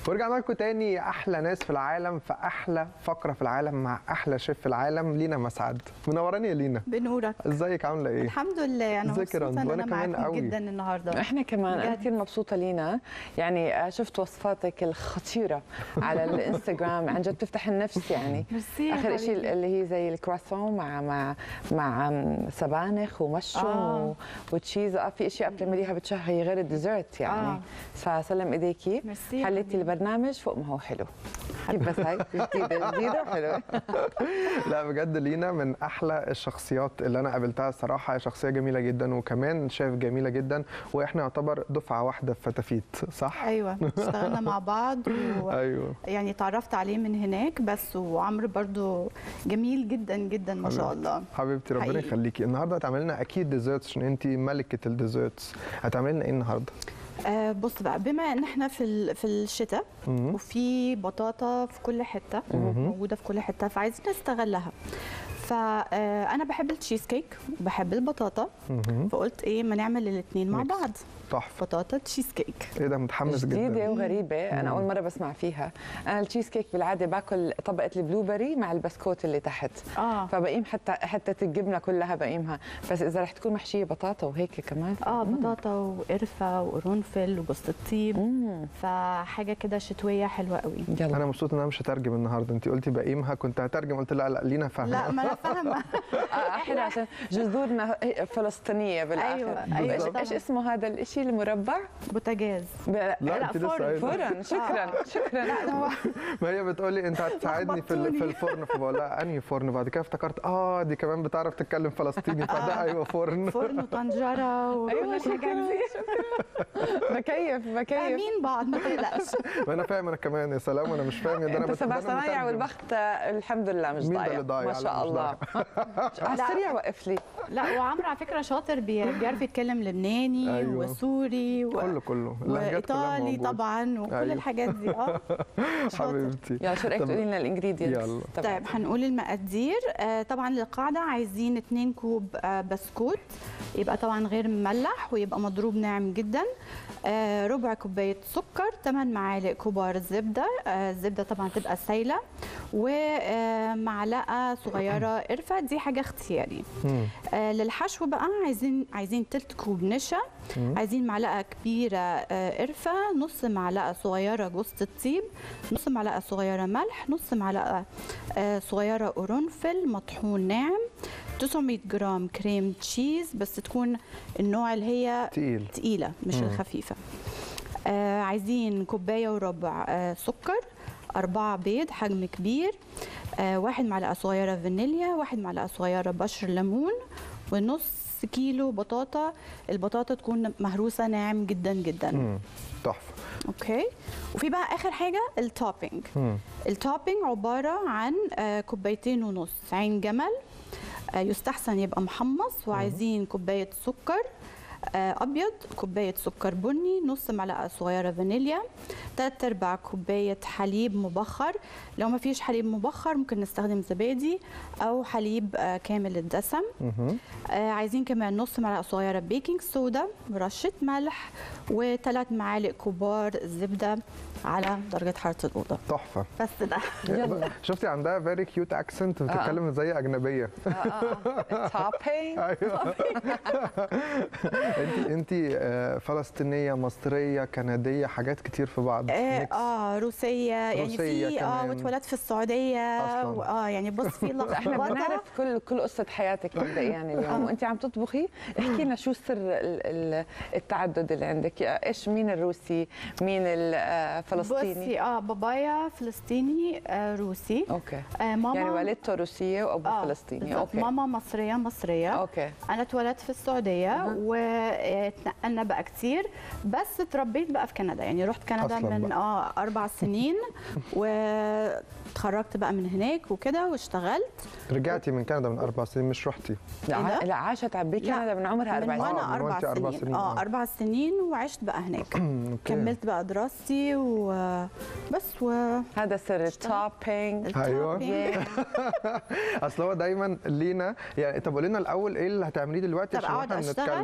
ورجعنا لكم تاني احلى ناس في العالم في احلى فقره في العالم مع احلى شيف في العالم لينا مسعد منوراني يا لينا بنورك ازيك عامله ايه الحمد لله انا ازيك يا مبسوطه رند؟ ان وأنا انا كمان معاكم قوي. جدا النهارده احنا كمان انا بجد. كثير مبسوطه لينا يعني شفت وصفاتك الخطيره على الانستغرام عن جد بتفتح النفس يعني ميرسي يا اخر شيء حبيبي. اللي هي زي الكرواسون مع مع مع سبانخ ومشروم آه. و- وتشيز اه في اشياء بتعمليها بتشهي غير الديزرت يعني آه. فسلم ايديكي ميرسي يا حليتي حبيبي. البرنامج فوق ما هو حلو كيف بس هيك جديده جديده وحلوه لا بجد لينا من احلى الشخصيات اللي انا قابلتها الصراحه هي شخصيه جميله جدا وكمان شايف جميله جدا واحنا يعتبر دفعه واحده في فتافيت صح ايوه اشتغلنا مع بعض و... ايوه يعني تعرفت عليه من هناك بس وعمرو برضو جميل جدا جدا ما شاء الله حبيبتي ربنا حقيقي. يخليكي النهارده هتعملي لنا اكيد ديزرتس عشان انت ملكه الديزرتس هتعملي لنا ايه النهارده آه بص بقى بما ان احنا في ال... في الشتاء مم. وفي بطاطا في كل حته موجوده في كل حته فعايزين نستغلها فانا بحب التشيز كيك وبحب البطاطا مهم. فقلت ايه ما نعمل الاثنين مع ميكس. بعض تحفه بطاطا تشيز كيك ايه ده متحمس جديده جدا وغريبه انا اول مره بسمع فيها انا التشيز كيك بالعاده باكل طبقه البلو بيري مع البسكوت اللي تحت اه فبقيم حتى حتى الجبنه كلها بقيمها بس اذا رح تكون محشيه بطاطا وهيك كمان اه بطاطا وقرفه وقرنفل وجوز الطيب مم. فحاجه كده شتويه حلوه قوي يلا انا مبسوط ان انا مش هترجم النهارده انت قلتي بقيمها كنت هترجم قلت لا لا لينا فاهمه لا ما انا فاهمه آه، احلى عشان جذورنا فلسطينيه بالاخر أيوة، أيوة ايش طبعاً. ايش اسمه هذا الشيء المربع بوتاجاز ب- لا لا، انت لسه فرن، قايله فرن شكرا شكرا ما هي بتقولي انت هتساعدني في ال- في الفرن فبقول لها انهي فرن بعد كده افتكرت اه دي كمان بتعرف تتكلم فلسطيني فده ايوه فرن فرن وطنجره وكل ايوه الحاجات شكرا دي شكرا بكيف بكيف فاهمين بعض ما تقلقش ما انا فاهم انا كمان يا سلام انا مش فاهم يا ده انا انت بس سبع ده أنا صنايع مترجم. والبخت آه، الحمد لله مش مين ده ضايع اللي ضايع؟ ما لا، شاء مش الله على السريع وقف لي لا وعمرو على فكره شاطر بي- بيعرف يتكلم لبناني أيوة. وسوري و... كله كله اللهجات كلها وايطالي موجودة. طبعا وكل أيوة. الحاجات دي اه شاطر حبيبتي يلا شو رايك طب- تقولي لنا الانجريدينتس يلا. طيب هنقول المقادير آه طبعا للقاعده عايزين 2 كوب آه بسكوت يبقى طبعا غير مملح ويبقى مضروب ناعم جدا آه ربع كوبايه سكر 8 معالق كبار زبده آه الزبده طبعا تبقى سايله ومعلقه صغيره قرفه دي حاجه اختياري مم. آه للحشو بقى عايزين عايزين تلت كوب نشا عايزين معلقه كبيره آه قرفه نص معلقه صغيره جوز الطيب نص معلقه صغيره ملح نص معلقه آه صغيره قرنفل مطحون ناعم 900 جرام كريم تشيز بس تكون النوع اللي هي تقيل تقيله مش مم. الخفيفه آه عايزين كوبايه وربع آه سكر أربعة بيض حجم كبير آه واحد معلقة صغيرة فانيليا واحد معلقة صغيرة بشر ليمون ونص كيلو بطاطا البطاطا تكون مهروسة ناعم جدا جدا مم. تحفه اوكي وفي بقى اخر حاجة التوبينج مم. التوبينج عبارة عن آه، كوبايتين ونص عين جمل آه، يستحسن يبقى محمص وعايزين كوباية سكر آه، أبيض كوباية سكر بني نص معلقة صغيرة فانيليا تلات أرباع كوباية حليب مبخر لو ما فيش حليب مبخر ممكن نستخدم زبادي أو حليب آه، كامل الدسم مهم. آه، عايزين كمان نص معلقة صغيرة بيكنج صودا رشة ملح وثلاث معالق كبار زبدة على درجة حرارة الأوضة تحفه بس ده يلا شفتي عندها فيري كيوت اكسنت بتتكلم زي اجنبيه توبينج ايوه انت انت آه، فلسطينيه مصريه كنديه حاجات كتير في بعض اه, ميكس. آه روسية يعني روسية في اه كمان. واتولدت في السعودية أصلاً. اه يعني بص في احنا لخبطة بنعرف كل كل قصه حياتك مبدئيا اليوم وانت عم تطبخي احكي لنا شو سر ال- ال- التعدد اللي عندك ايش مين الروسي مين الفلسطيني بصي اه بابايا فلسطيني آه روسي اوكي آه ماما يعني والدته روسيه وابوه آه فلسطيني بالظبط. اوكي ماما مصرية مصرية اوكي انا اتولدت في السعوديه أها. واتنقلنا بقى كتير بس اتربيت بقى في كندا يعني رحت كندا أصلاً من بقى. اه اربع سنين واتخرجت بقى من هناك وكده واشتغلت رجعتي من كندا من اربع سنين مش رحتي لا, إيه ده؟ لا عاشت بكندا من عمرها من اربع سنين وانا من اربع وأنت أربع سنين, سنين، اه آه. اربع سنين وعشت بقى هناك أوكي. كملت بقى دراستي وبس و هذا سر التوبينج أيوة. Yeah. اصل هو دايما لينا يعني طب قولي لنا الاول ايه اللي هتعمليه دلوقتي طب عشان أقعد احنا أشتغل؟ نتكلم آه.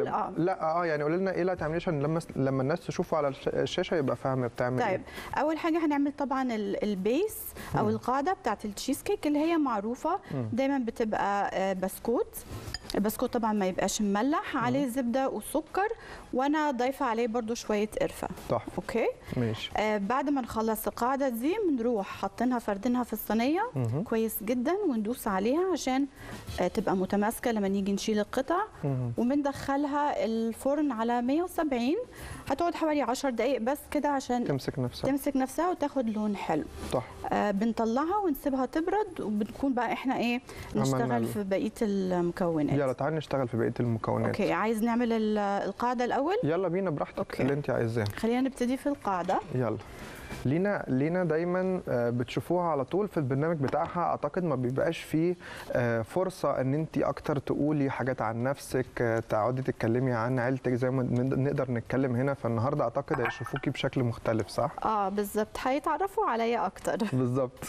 لا اه يعني قولي لنا ايه اللي هتعمليه عشان لما لما الناس تشوفه على الش- الشاشه يبقى فاهمه بتعمل طيب ايه اول حاجه هنعمل طبعا ال- البيس او القاعده بتاعت التشيز كيك اللي هي معروفه دايما بتبقى آه، بسكوت البسكوت طبعا ما يبقاش مملح عليه زبده وسكر وانا ضايفه عليه برضو شويه قرفه تحفه اوكي ماشي آه بعد ما نخلص القاعده دي بنروح حاطينها فردينها في الصينيه مهم. كويس جدا وندوس عليها عشان آه تبقى متماسكه لما نيجي نشيل القطع مهم. وبندخلها الفرن على 170 هتقعد حوالي 10 دقائق بس كده عشان تمسك نفسها تمسك نفسها وتاخد لون حلو تحفه آه بنطلعها ونسيبها تبرد وبنكون بقى احنا ايه عملنا نشتغل ال- في بقيه المكونات يلا تعالي نشتغل في بقيه المكونات اوكي عايز نعمل ال- القاعده الاول يلا بينا براحتك أوكي. اللي انت عايزاه خلينا نبتدي في القاعده يلا لينا لينا دايما آه، بتشوفوها على طول في البرنامج بتاعها اعتقد ما بيبقاش فيه آه، فرصه ان انت اكتر تقولي حاجات عن نفسك آه، تقعدي تتكلمي عن عيلتك زي ما ن- نقدر نتكلم هنا فالنهارده اعتقد هيشوفوكي بشكل مختلف صح اه بالظبط هيتعرفوا عليا اكتر بالظبط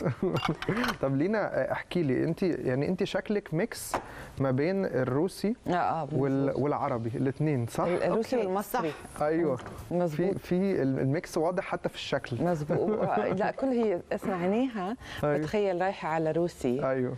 طب لينا آه، احكي لي انت يعني انت شكلك ميكس ما بين الروسي اه اه وال- مظبوط. والعربي الاثنين صح ال- الروسي أوكي، والمصري ايوه مظبوط في في الميكس واضح حتى في الشكل مظبوط لا كل هي اسمع عينيها أيوة. بتخيل رايحه على روسي ايوه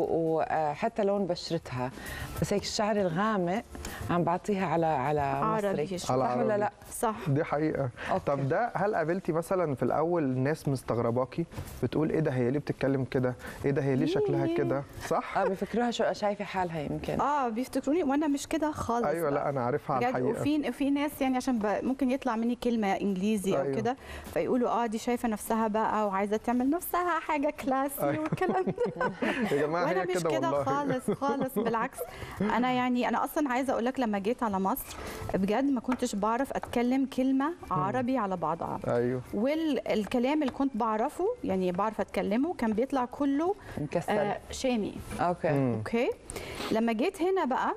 وحتى لون بشرتها بس هيك الشعر الغامق عم بعطيها على على عربي مصري شوي. صح على ولا عربي. لا؟ صح دي حقيقة أوكي. طب ده هل قابلتي مثلا في الأول ناس مستغرباكي بتقول إيه ده هي ليه بتتكلم كده؟ إيه ده هي ليه شكلها إيه. كده؟ صح؟ اه بفكروها شو شايفه حالها يمكن اه بيفتكروني وانا مش كده خالص أيوه بقى. لا أنا عارفها على بجد الحقيقة وفي في ناس يعني عشان ب... ممكن يطلع مني كلمه انجليزي او أيوة. كده فيقولوا اه دي شايفه نفسها بقى وعايزه تعمل نفسها حاجه كلاسي أيوة. والكلام ده يا جماعة وانا هي مش كده كده والله خالص خالص بالعكس انا يعني انا اصلا عايزه اقول لك لما جيت على مصر بجد ما كنتش بعرف اتكلم كلمه عربي على بعضها أيوه والكلام اللي كنت بعرفه يعني بعرف اتكلمه كان بيطلع كله مكسر آه شامي اوكي مم. اوكي لما جيت هنا بقى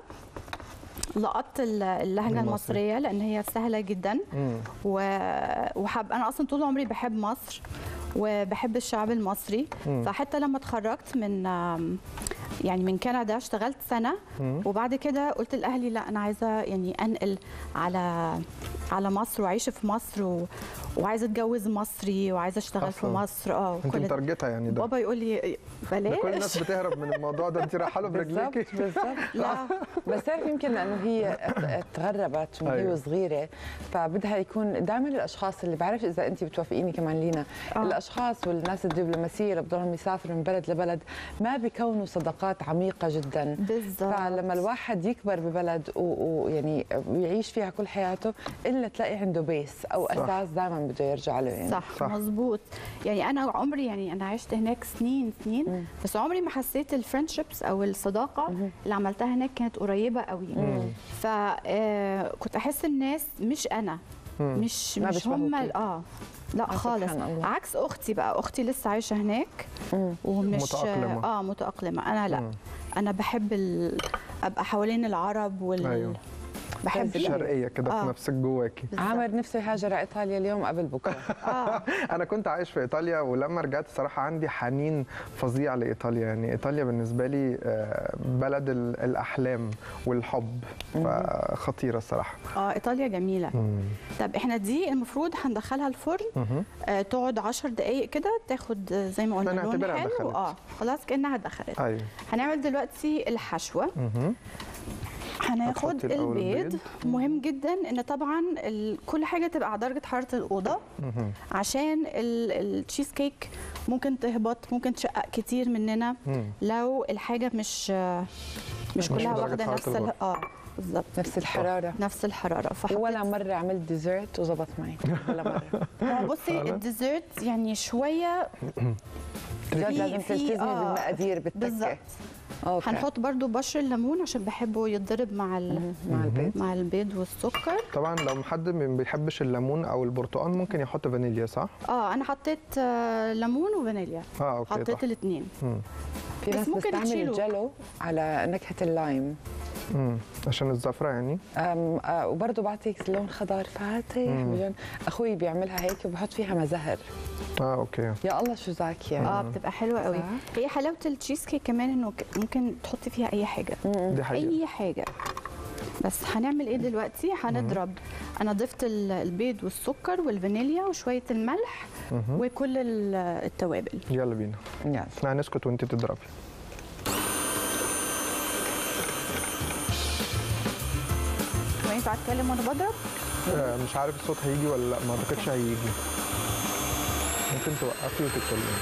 لقطت ال- اللهجه المصري. المصريه لان هي سهله جدا مم. و- وحب انا اصلا طول عمري بحب مصر وبحب الشعب المصري مم. فحتى لما اتخرجت من آم، يعني من كندا اشتغلت سنه مم. وبعد كده قلت لاهلي لا انا عايزه يعني انقل على على مصر واعيش في مصر و... وعايزه اتجوز مصري وعايزه اشتغل في أصلاً. مصر اه أنت وكل ده. مترجتة يعني ده بابا يقول لي ده بلاش كل الناس بتهرب من الموضوع ده أنت رايحة له برجليكي بالضبط بالضبط لا بس تعرف يمكن لانه هي تغربت وهي أيوة. صغيره فبدها يكون دائما الاشخاص اللي بعرف اذا انت بتوافقيني كمان لينا آه. الاشخاص والناس الدبلوماسيه اللي بضلهم يسافروا من بلد لبلد ما بيكونوا صداقات عميقه جدا بالظبط فلما الواحد يكبر ببلد و- ويعني ويعيش فيها كل حياته الا تلاقي عنده بيس او صح. اساس دائما بده يرجع له يعني صح, صح. صح مظبوط يعني انا عمري يعني انا عشت هناك سنين سنين مم. بس عمري ما حسيت الفريندشيبس او الصداقه مهم. اللي عملتها هناك كانت قريبه قوي فكنت احس الناس مش انا مم. مش ما مش هم بيشبهوكي. اه لا آه، خالص سبحان الله. عكس اختي بقى اختي لسه عايشه هناك مم. ومش متأقلمة. اه متاقلمه انا لا مم. انا بحب ال... ابقى حوالين العرب وال أيوة. بحب ال- شرقية كده في آه. نفسك جواكي بالظبط. عامر نفسه يهاجر على ايطاليا اليوم قبل بكره اه انا كنت عايش في ايطاليا ولما رجعت صراحه عندي حنين فظيع لايطاليا يعني ايطاليا بالنسبه لي آه، بلد ال- الاحلام والحب فخطيره الصراحه اه ايطاليا جميله مم. طب احنا دي المفروض هندخلها الفرن مهم. آه تقعد 10 دقائق كده تاخد آه، زي ما قلنا أنا لون أعتبرها حلو دخلت. اه خلاص كانها دخلت ايوه هنعمل دلوقتي الحشوه مهم. هناخد هتحطي الأول البيض البيض. مهم جدا ان طبعا ال- كل حاجه تبقى على درجه حراره الاوضه مهم. عشان ال- التشيز كيك ممكن تهبط ممكن تشقق كتير مننا مم. لو الحاجه مش آه، مش مش كلها بدرجة واخده حرارة نفس ال- الغرفة. اه بالظبط نفس الحراره نفس الحراره فحطيت ولا مره عملت ديزرت وزبط معي ولا مره هو بصي فعلا؟ الديزرت يعني شويه جد في- لازم في- تلتزمي آه، بالمقادير بالتكه بالظبط اوكي هنحط برضو بشر الليمون عشان بحبه يتضرب مع ال... مهم. مع البيض مع البيض والسكر طبعا لو حد ما بيحبش الليمون او البرتقال ممكن يحط فانيليا صح اه انا حطيت آه، ليمون وفانيليا اه اوكي حطيت تحفة. الاثنين مم. في بس ناس ممكن بتستعمل تشيله. الجلو على نكهه اللايم مم. عشان الزفره يعني أم آه وبرضه بعطيك لون خضار فاتح مم. بجن اخوي بيعملها هيك وبحط فيها مزهر اه اوكي يا الله شو ذاك يعني اه بتبقى حلوه قوي صح. هي حلاوه التشيز كيك كمان انه ك- ممكن تحطي فيها اي حاجه دي حقيقه اي حاجه بس هنعمل ايه دلوقتي هنضرب انا ضفت ال- البيض والسكر والفانيليا وشويه الملح مهم. وكل ال- التوابل يلا بينا يلا احنا هنسكت وانت تضربي وينفع اتكلم وانا بضرب آه، مش عارف الصوت هيجي ولا لا ما اعتقدش هيجي ممكن توقفي وتتكلمي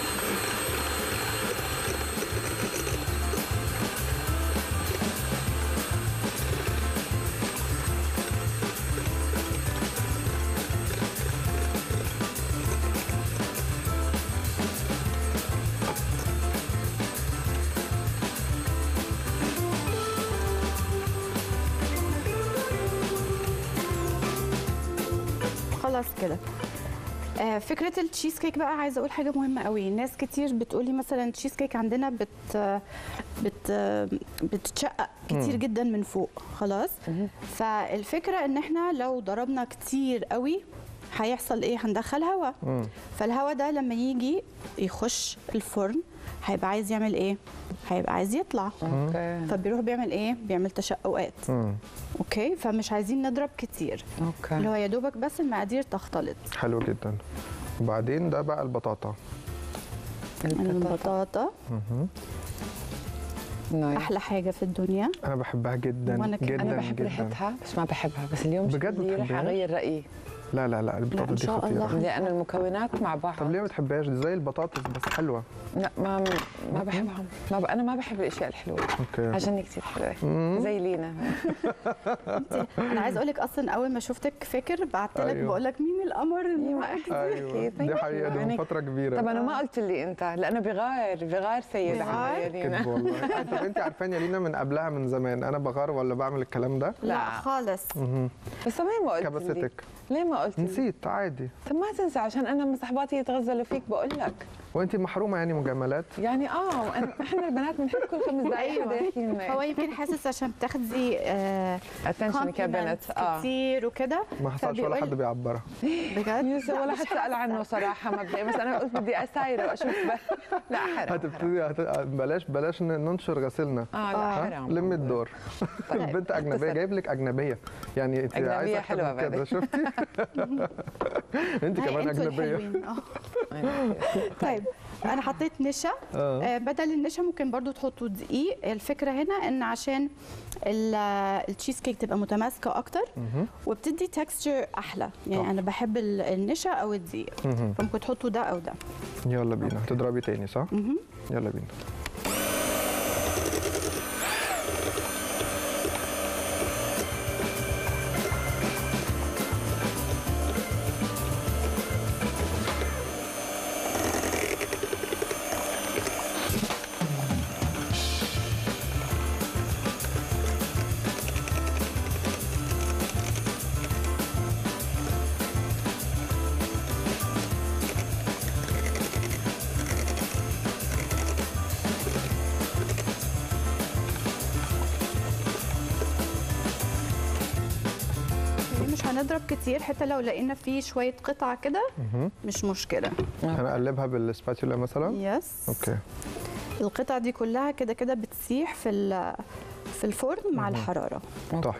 خلاص كده آه، فكره التشيز كيك بقى عايزه اقول حاجه مهمه قوي ناس كتير بتقولي مثلا التشيز كيك عندنا بت بت بتتشقق كتير مم. جدا من فوق خلاص مهم. فالفكره ان احنا لو ضربنا كتير قوي هيحصل ايه هندخل هواء مم. فالهواء ده لما يجي يخش الفرن هيبقى عايز يعمل ايه هيبقى عايز يطلع اوكي فبيروح بيعمل ايه بيعمل تشققات مم. اوكي فمش عايزين نضرب كتير اللي اوكي هو يا دوبك بس المقادير تختلط حلو جدا وبعدين ده بقى البطاطا البطاطا مهم. نايس. احلى حاجه في الدنيا انا بحبها جدا وأنا كمان. جدا انا بحب جدا ريحتها بس ما بحبها بس اليوم بجد شكلي رح بتحبيها؟ اغير رايي لا لا لا البطاطا إن دي شاء الله. خطيره لان المكونات مع بعض طب ليه ما بتحبهاش دي زي البطاطس بس حلوه لا ما ما بحبها ما ب... انا ما بحب الاشياء الحلوه اوكي عشان كثير حلوه مم. زي لينا انا عايزه اقول لك اصلا اول ما شفتك فاكر بعت لك أيوه. بقول لك مين القمر اللي أيوة، معاك أكيد. ايوه Thank دي you. حقيقه دي من يعني- فتره كبيره طب انا ما قلت لي انت لانه بغار بغار سيد بغار؟ عمر يا لينا كذب والله طب انت عارفاني يا لينا من قبلها من زمان انا بغار ولا بعمل الكلام ده لا لا. خالص مهم. بس ليه ما قلت لي كبستك ليه ما قلت لي نسيت عادي طب ما تنسى عشان انا من صحباتي يتغزلوا فيك بقول لك وانت محرومه يعني مجاملات يعني اه أنا- احنا البنات بنحب كل خمس دقائق حدا يحكي هو لنا يمكن حاسس عشان بتاخدي آه اتنشن كبنت compliments اه كتير وكده ما حصلش ولا فبيقول- حد بيعبرها بجد يوسف لا، ولا مش حد سال عنه صراحه مبدئيا بس انا قلت بدي اسايره واشوف ب... لا حرام حرام. هتبتدي هت... بلاش بلاش ن- ننشر غسيلنا اه لا آه. حرام لم الدور طيب. البنت اجنبيه جايب لك اجنبيه يعني انت أجنبية عايزه أكتر حلوة من كده بعد. شفتي انت هاي كمان انتوا اجنبيه الحلوين. آه. أيوة. طيب انا حطيت نشا اه آه، بدل النشا ممكن برضو تحطوا دقيق الفكره هنا ان عشان ال- التشيز كيك تبقى متماسكه اكتر مهم. وبتدي تكستشر احلى يعني صح. انا بحب ال- النشا او الدقيق مهم. فممكن تحطوا ده او ده يلا بينا هتضربي تاني صح مهم. يلا بينا مش هنضرب كتير حتى لو لقينا فيه شويه قطع كده مهم. مش مشكله هنقلبها بالسباتولا مثلا يس اوكي القطع دي كلها كده كده بتسيح في ال- في الفرن مع مهم. الحراره تحفه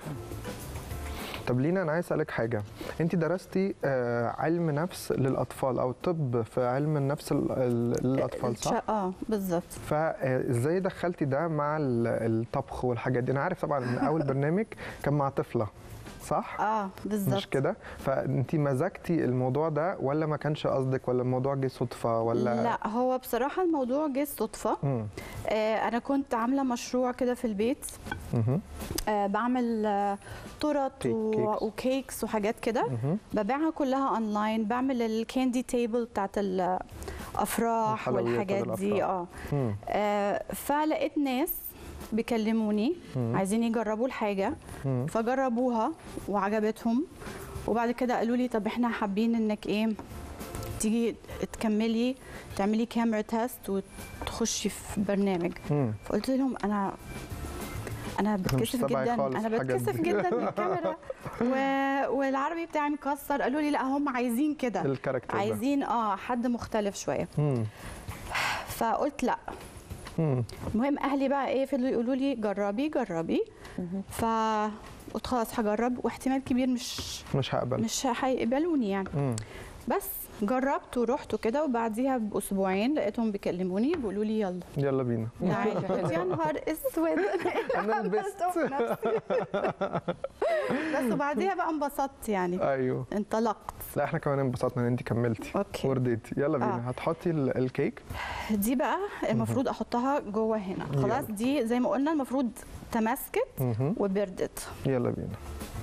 طب لينا انا عايز اسالك حاجه انت درستي آه، علم نفس للاطفال او طب في علم النفس ال- ال- للاطفال صح الش- اه بالظبط فازاي دخلتي ده مع ال- الطبخ والحاجات دي انا عارف طبعا ان اول برنامج كان مع طفله صح اه مش بالظبط كده فانت مزجتي الموضوع ده ولا ما كانش قصدك ولا الموضوع جه صدفه ولا لا هو بصراحه الموضوع جه صدفه مم. آه انا كنت عامله مشروع كده في البيت مهم. آه بعمل آه تورت كيك- و- كيكس. وكيكس وحاجات كده مهم. ببيعها كلها اونلاين بعمل الكاندي تيبل بتاعت الافراح الحلويات والحاجات دي والأفراح. اه مم. آه، فلقيت ناس بيكلموني مم. عايزين يجربوا الحاجه مم. فجربوها وعجبتهم وبعد كده قالوا لي طب احنا حابين انك ايه تيجي تكملي تعملي كاميرا تيست وتخشي في برنامج مم. فقلت لهم انا انا بتكسف تبعي جدا خالص انا الحاجات بتكسف دي. جدا من الكاميرا و... والعربي بتاعي مكسر قالوا لي لا هم عايزين كده الكاركتر ده عايزين اه حد مختلف شويه مم. فقلت لا مم. المهم اهلي بقى ايه فضلوا يقولوا لي جربي جربي ف قلت خلاص هجرب واحتمال كبير مش مش هقبل مش هيقبلوني يعني مم. بس جربت ورحت وكده وبعديها باسبوعين لقيتهم بيكلموني بيقولوا لي يلا يلا بينا تعالي يا نهار اسود انا لبست عملته في نفسي. بس وبعديها بقى انبسطت يعني ايوه انطلقت لا احنا كمان انبسطنا ان انت كملتي اوكي ورديتي يلا بينا آه. هتحطي ال- الكيك دي بقى المفروض احطها جوه هنا خلاص دي زي ما قلنا المفروض تماسكت مهم. وبردت يلا بينا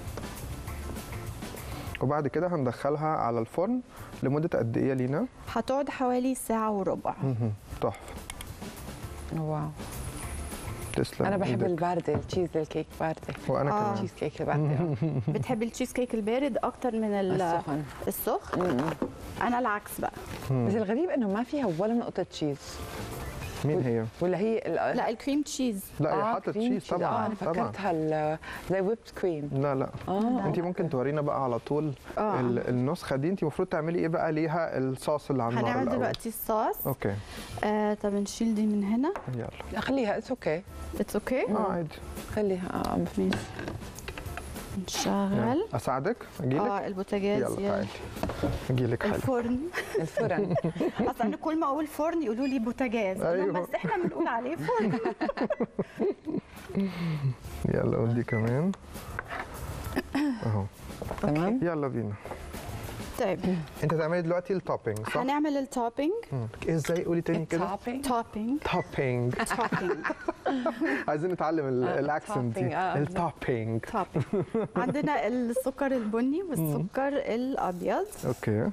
وبعد كده هندخلها على الفرن لمدة قد ايه يا لينا؟ هتقعد حوالي ساعة وربع مهم. تحفة واو تسلم انا بحب إيدك. البارده التشيز الكيك بارده وانا آه. كمان تشيز كيك البارده بتحبي التشيز كيك البارد اكتر من ال- السخن السخن انا العكس بقى بس الغريب انه ما فيها ولا نقطه تشيز مين هي؟ ولا هي ال- لا الكريم تشيز لا هي آه، حاطة كريم تشيز اه طبعا انا طبعا فكرتها ال- زي ويبت كريم لا لا اه انت ممكن تورينا بقى على طول آه. ال- النسخة دي انت المفروض تعملي ايه بقى ليها الصوص اللي على النار هنعمل الأول. دلوقتي الصوص اوكي آه طب نشيل دي من هنا يلا لا خليها اتس اوكي اتس اوكي اه عادي خليها اه ماشي نشغل يلا. اساعدك اجيلك اه البوتاجاز يلا يلا. تعالي اجيلك حاجة الفرن الفرن اصلا أنا كل ما اقول فرن يقولوا لي بوتاجاز أقول لهم أيوه. بس احنا بنقول عليه فرن يلا ودي كمان اهو تمام يلا بينا طيب انت تعملي دلوقتي التوبينج صح؟ هنعمل التوبينج مم. ازاي قولي تاني كده؟ التوبينج توبينج توبينج توبينج عايزين نتعلم ال- آه، الاكسنت topping، دي آه. التوبينج توبينج عندنا السكر البني والسكر الابيض اوكي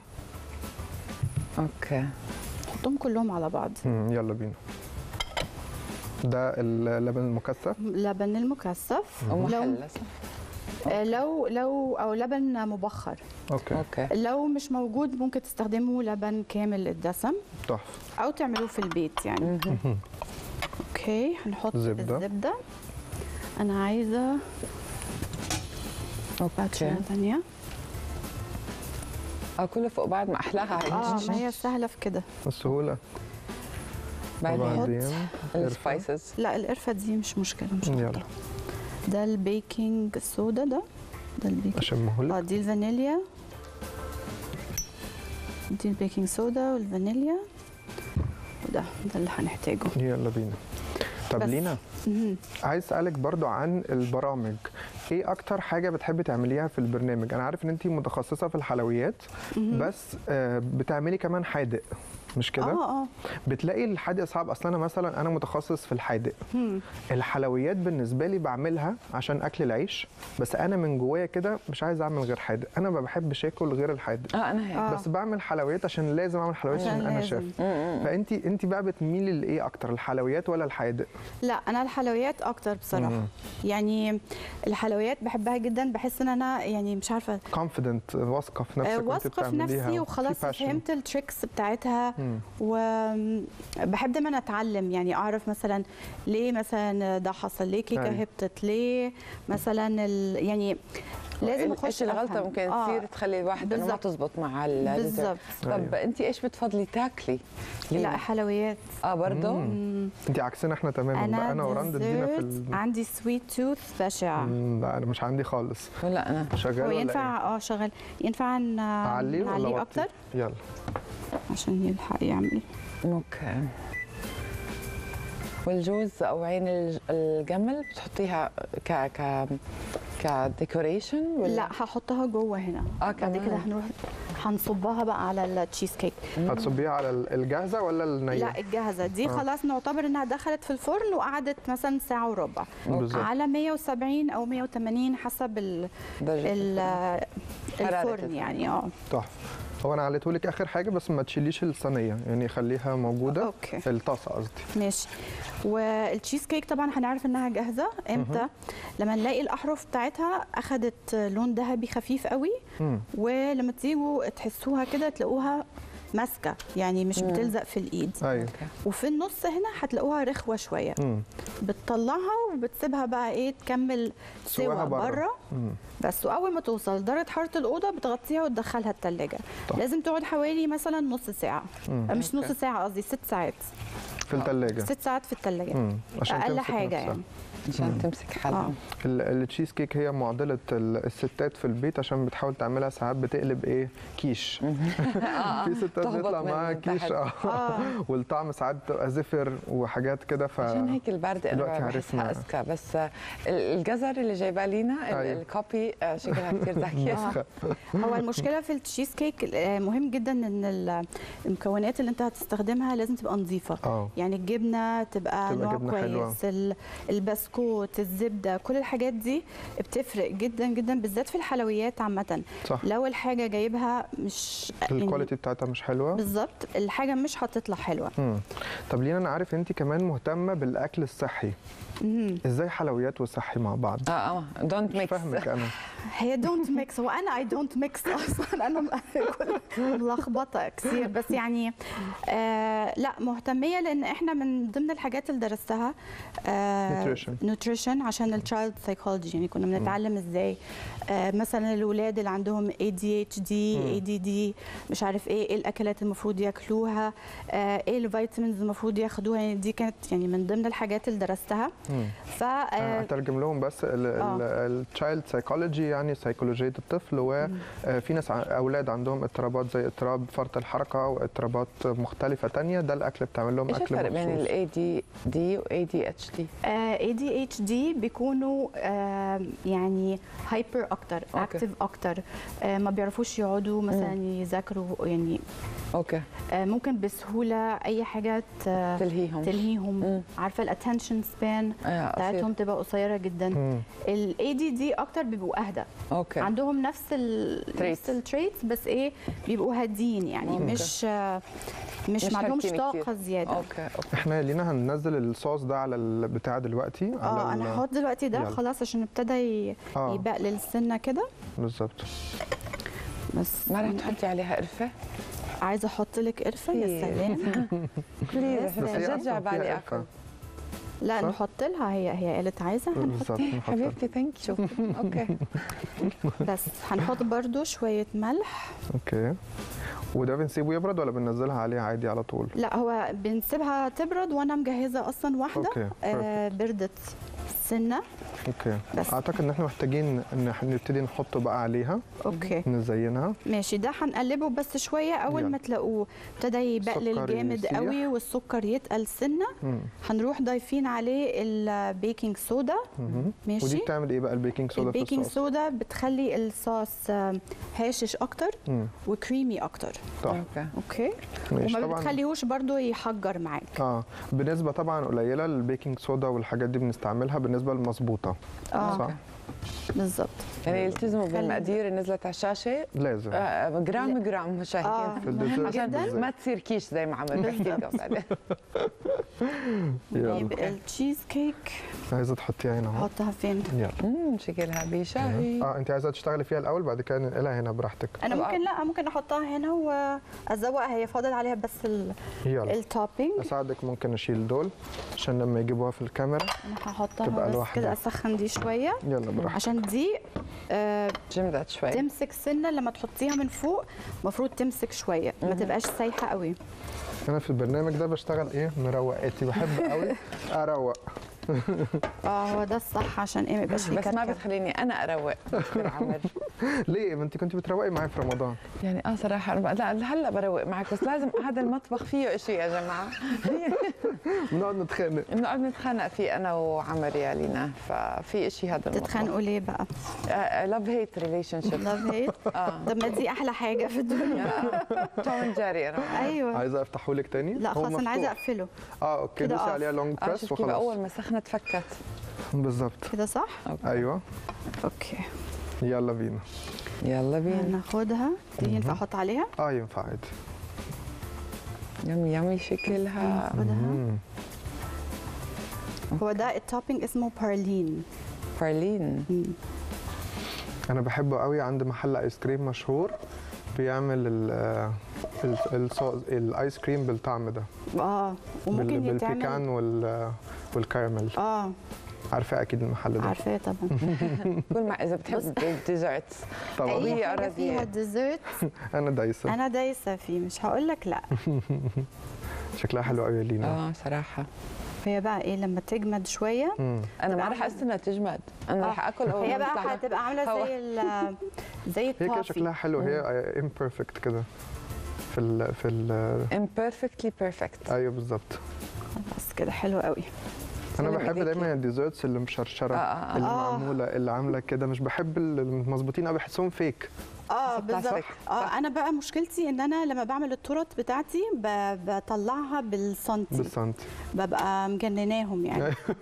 اوكي حطهم كلهم على بعض مم. يلا بينا ده اللبن المكثف لبن المكثف لو ومحلى صح؟ آه، لو لو او لبن مبخر اوكي اوكي لو مش موجود ممكن تستخدموا لبن كامل الدسم تحفه او تعملوه في البيت يعني اوكي هنحط زبدة. الزبده انا عايزه بعد اوكي شويه ثانيه اه كله فوق بعض ما احلاها هي اه ما هي سهله في كده السهوله بعدين وبعدين قرفة. السبايسز لا القرفه دي مش مشكله مش يلا هحطها. ده البيكنج صودا ده ده البيكنج اشمه اه لك دي الفانيليا دي البيكنج صودا والفانيليا وده ده اللي هنحتاجه يلا بينا طب بس. لينا مهم. عايز اسالك برضو عن البرامج ايه اكتر حاجه بتحبي تعمليها في البرنامج انا عارف ان انت متخصصه في الحلويات بس آه، بتعملي كمان حادق مش كده اه اه بتلاقي الحادق صعب اصلا انا مثلا انا متخصص في الحادق مم. الحلويات بالنسبه لي بعملها عشان اكل العيش بس انا من جوايا كده مش عايز اعمل غير حادق انا ما بحبش اكل غير الحادق اه انا هيك آه. بس بعمل حلويات عشان لازم اعمل حلويات عشان عشان انا لازم. شيف فانت انت بقى بتميلي لايه اكتر الحلويات ولا الحادق لا انا الحلويات اكتر بصراحه مم. يعني الحلويات بحبها جدا بحس ان انا يعني مش عارفه كونفيدنت واثقه في آه، نفسك وانت واثقه في بتعمليها نفسي وفي وخلاص passion. فهمت التريكس بتاعتها مم. وبحب دايما اتعلم يعني اعرف مثلا ليه مثلا ده حصل ليه كيكه أيوة. هبطت ليه مثلا ال... يعني لازم اخش ايش الغلطه أفهم. ممكن آه، تصير تخلي الواحد انه ما بالظبط. تزبط مع ال بالظبط طب أيوة. انت ايش بتفضلي تاكلي؟ لا حلويات اه برضه مم. انت عكسنا احنا تماما انا بقى انا ورند ادينا في dessert ال... عندي سويت توث بشع مم، لا انا مش عندي خالص ولا انا شغال هو ولا ينفع اه شغال ينفع ن- إيه؟ اعليه ولا نعليه أوطيه؟ اكتر يلا عشان يلحق يعمل اوكي والجوز او عين الج- الجمل بتحطيها ك ك كديكوريشن ولا لا هحطها جوه هنا اه بعد كمان كده هنروح هنصبها بقى على التشيز كيك هتصبيها على ال- الجاهزه ولا النيه لا الجاهزه دي آه. خلاص نعتبر انها دخلت في الفرن وقعدت مثلا ساعه وربع بالظبط على 170 او 180 حسب ال درجة ال حرارة الفرن الفرن. يعني اه تحفه هو انا عليته لك اخر حاجه بس ما تشيليش الصينيه يعني خليها موجوده اوكي في الطاسه قصدي ماشي والتشيز كيك طبعا هنعرف انها جاهزه امتى لما نلاقي الاحرف بتاعتها اخدت لون ذهبي خفيف قوي مم. ولما تيجوا تحسوها كده تلاقوها ماسكه يعني مش مم. بتلزق في الايد ايوه اوكي وفي النص هنا هتلاقوها رخوه شويه مم. بتطلعها وبتسيبها بقى ايه تكمل سواها سوا برا. بره مم. بس واول ما توصل لدرجه حراره الاوضه بتغطيها وتدخلها الثلاجه طب. لازم تقعد حوالي مثلا نص ساعه مم. مش نص أوكي. ساعه قصدي ست ساعات في الثلاجه ست ساعات في الثلاجه عشان اقل تمسك حاجه نفسها. يعني عشان تمسك حالها ال- التشيز كيك هي معضله ال- الستات في البيت عشان بتحاول تعملها ساعات بتقلب ايه كيش في ستات تهبط بيطلع من معاها كيش تحت. اه اه والطعم ساعات بتبقى زفر وحاجات كده ف عشان هيك البردة دلوقتي انا عرفنا. بحسها اذكى بس آه، ال- الجزر اللي جايبه لينا ال- أيوة. الكوبي آه، شكلها كثير ذكيه نسخة. هو المشكله في التشيز كيك آه، مهم جدا ان ال- المكونات اللي انت هتستخدمها لازم تبقى نظيفه اه يعني الجبنه تبقى, تبقى نوع جبنة حلوة. كويس ال- البسكوت الزبده كل الحاجات دي بتفرق جدا جدا بالذات في الحلويات عامه صح لو الحاجه جايبها مش يعني الكواليتي بتاعتها مش حلوه بالظبط الحاجه مش هتطلع حلوه مم. طب لينا انا عارف انت كمان مهتمه بالاكل الصحي مهم. ازاي حلويات وصحي مع بعض اه اه دونت مش ميكس فاهمك انا هي دونت ميكس هو انا اي دونت ميكس اصلا انا م- كل- ملخبطه كثير بس يعني آه لا مهتميه لان احنا من ضمن الحاجات اللي درستها Nutrition. نوتريشن عشان التشايلد سايكولوجي يعني كنا بنتعلم ازاي آه مثلا الاولاد اللي عندهم اي دي اتش دي اي دي دي مش عارف ايه ايه الاكلات المفروض ياكلوها آه ايه الفيتامينز المفروض ياخدوها يعني دي كانت يعني من ضمن الحاجات اللي درستها مم. ف أنا آه، اترجم لهم بس التشايلد سايكولوجي يعني سيكولوجيه الطفل وفي ناس ع- اولاد عندهم اضطرابات زي اضطراب فرط الحركه واضطرابات مختلفه تانية ده الاكل بتعمل لهم ايش اكل الفرق بين مخصوص الاي دي دي واي دي اتش دي اي دي اتش دي بيكونوا آه، يعني هايبر اكتر أوكي. اكتف اكتر آه، ما بيعرفوش يقعدوا مثلا يذاكروا يعني اوكي آه، ممكن بسهوله اي حاجه ت- تلهيهم تلهيهم مم. عارفه الاتنشن سبان آه، بتاعتهم أصير. تبقى قصيره جدا مم. الاي دي دي اكتر بيبقوا اهدى اوكي عندهم نفس ال Traits. نفس التريتس بس ايه بيبقوا هادين يعني أوكي. مش آه، مش, مش ما عندهمش هالكين طاقه كتير. زياده اوكي اوكي احنا لينا هننزل الصوص ده على البتاع دلوقتي على اه ال- انا هحط دلوقتي ده يلا. خلاص عشان ابتدى ي- اه يبقلل السنه كده بالظبط بس ما رح تحطي عليها قرفه؟ عايزه احط لك قرفه يا كتير. سلام بليز بس بس هي جد أصلاً جا بالي فيها اكل قرفة. لا صح؟ نحط لها هي هي قالت عايزه هنحط بالظبط نحط حبيبتي ثانك يو اوكي بس هنحط برضو شويه ملح اوكي وده بنسيبه يبرد ولا بننزلها عليه عادي على طول لا هو بنسيبها تبرد وانا مجهزه اصلا واحده اوكي آه بردت سنه اوكي بس. اعتقد ان احنا محتاجين ان احنا نبتدي نحطه بقى عليها اوكي نزينها ماشي ده هنقلبه بس شويه اول يلا. ما تلاقوه ابتدى يبقلل السكر جامد يسيح. قوي والسكر يتقل سنه مم. هنروح ضايفين عليه البيكنج صودا مهم. ماشي ودي بتعمل ايه بقى البيكنج صودا في البيكنج الصوص صودا بتخلي الصوص آم، هاشش اكتر مم. وكريمي اكتر صح اوكي اوكي ماشي وما طبعا بتخليهوش برضو يحجر معاك اه بنسبه طبعا قليله البيكنج صودا والحاجات دي بنستعملها بالنسبه المظبوطه اه صح بالظبط يعني يلتزموا خلي- بالمقادير اللي نزلت على الشاشه لازم آه، جرام جرام مش هيك اه في مهم الديزرت عشان جدا بالذات. ما تصير كيش زي ما عمل بحكي لكم بعدين يلا. يبقى التشيز كيك عايزه تحطيها هنا اهو حطها فين يلا امم شكلها بشهي اه انت عايزه تشتغلي فيها الاول بعد كده ننقلها هنا براحتك انا طب ممكن لا ممكن احطها هنا وازوقها هي فاضل عليها بس ال- يلا التوبينج اساعدك ممكن اشيل دول عشان لما يجيبوها في الكاميرا انا هحطها تبقى بس لوحدها. كده اسخن دي شويه يلا براحتك عشان دي آه جمدت شوي تمسك سنه لما تحطيها من فوق المفروض تمسك شويه ما تبقاش سايحه قوي انا في البرنامج ده بشتغل ايه مروقاتي بحب قوي اروق اه هو ده الصح عشان ايه ما يبقاش فيه بس ما كركب بتخليني انا اروق دكتور عمر ليه ما انت كنت بتروقي معايا في رمضان يعني اه صراحه أنا لا هلا بروق معك بس لازم هذا المطبخ فيه شيء يا جماعه بنقعد نتخانق بنقعد نتخانق فيه انا وعمر يا لينا ففي شيء هذا المطبخ تتخانقوا ليه بقى؟ لاف هيت ريليشن شيب لاف هيت اه طب ما دي احلى حاجه في الدنيا توم جاري انا ايوه عايزه افتحه لك تاني لا هو خلاص انا عايزه مفتوح. اقفله اه اوكي كده دوسي off. عليها لونج اه بريس شوف كيف اول وخلاص ما سخنت فكت بالظبط كده صح؟ ايوه اوكي يلا بينا يلا بينا هناخدها دي ينفع احط عليها؟ اه ينفع عادي يمي يمي شكلها ناخدها مم. هو ده التوبينج اسمه بارلين بارلين مم. انا بحبه قوي عند محل ايس كريم مشهور بيعمل ال ال- الصوص الايس كريم بالطعم ده اه بال- وممكن بالبيكان يتعمل وال والكراميل اه عارفه اكيد المحل ده عارفاه طبعا كل ما اذا بتحب الديزرت طبعا هي اي حاجه already- فيها ديزرت انا دايسه انا دايسه فيه مش هقول لك لا شكلها حلو قوي يا لينا اه صراحه هي بقى ايه لما تجمد شويه مم. انا ما تبقى رح استنى تجمد انا آه. رح اكل اول هي ما تطلع بقى هتبقى عامله هوا. زي ال- زي هي كده التوفي شكلها حلو هي امبيرفكت كده في ال في ال imperfectly perfect ايوه بالظبط بس كده حلو قوي انا سلام بحب إيديكي. دايما الديزرتس اللي مشرشره آه، آه، آه. اللي آه. معموله اللي عامله كده مش بحب المظبوطين قوي بحسهم فيك اه بس بلاستيك. بالظبط اه انا بقى مشكلتي ان انا لما بعمل التورت بتاعتي ب- بطلعها بالسنتي بالسنتي ببقى مجنناهم يعني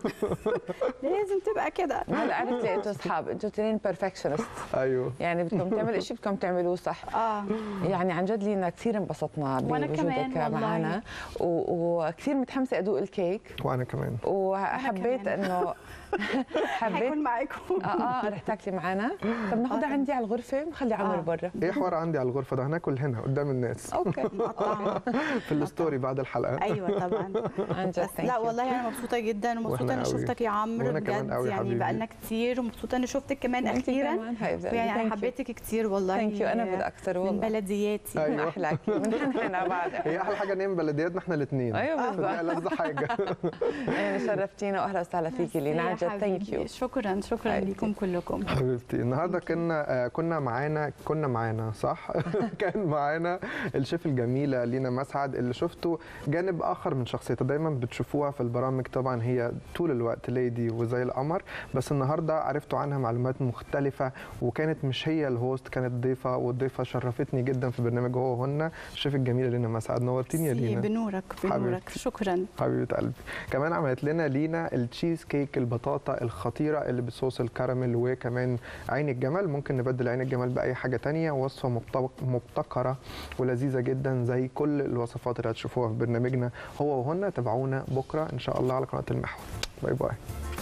لازم تبقى كده هلا عرفت انتوا اصحاب انتوا اثنين بيرفكشنست ايوه يعني بدكم تعملوا شيء بدكم تعملوا صح اه يعني عن جد لينا كثير انبسطنا وأنا كمان بوجودك والله. معنا و- وكثير متحمسه ادوق الكيك وانا كمان وحبيت كمان. انه حبيت هيكون معاكم اه اه رح تاكلي معنا طب ناخذها آه. عندي على الغرفه ونخلي عمر آه. برا ايه حوار عندي على الغرفه ده هناكل هنا قدام الناس اوكي مقطعها في الستوري بعد الحلقه ايوه طبعا عن جد بس لا والله انا مبسوطه جدا ومبسوطه وإحنا اني قوي. شفتك يا عمرو وأنا كمان بجد قوي يعني حبيبي. بقالنا كتير ومبسوطه اني شفتك كمان اخيرا يعني حبيتك كتير والله ثانك يو انا بدي اكثر من والله بلدياتي أيوة. من احلاك من حنحنا بعد هي احلى حاجه نعمل بلدياتنا احنا الاثنين ايوه دي بالضبط ألذ حاجه يعني شرفتينا واهلا وسهلا فيكي لينا عن جد ثانك يو شكرا شكرا حبيبتي. لكم كلكم حبيبتي النهارده كنا آه، كنا معانا كنا معانا صح كان معانا الشيف الجميله لينا مسعد اللي شفته جانب اخر من شخصيتها دايما بتشوفوها في البرامج طبعا هي طول الوقت ليدي وزي القمر بس النهارده عرفتوا عنها معلومات مختلفه وكانت مش هي الهوست كانت ضيفه والضيفه شرفتني جدا في برنامج هو وهن الشيف الجميله لينا مسعد نورتيني يا سي- لينا بنورك بنورك حبيبتي. شكرا حبيبه قلبي كمان عملت لنا لينا التشيز كيك البطاطا الخطيره اللي بصوص الكراميل وكمان عين الجمل ممكن نبدل عين الجمل باي حاجه تانية وصفه مبتك- مبتكره ولذيذه جدا زي كل الوصفات اللي هتشوفوها في برنامجنا هو وهن تابعونا بكره ان شاء الله على قناه المحور باي باي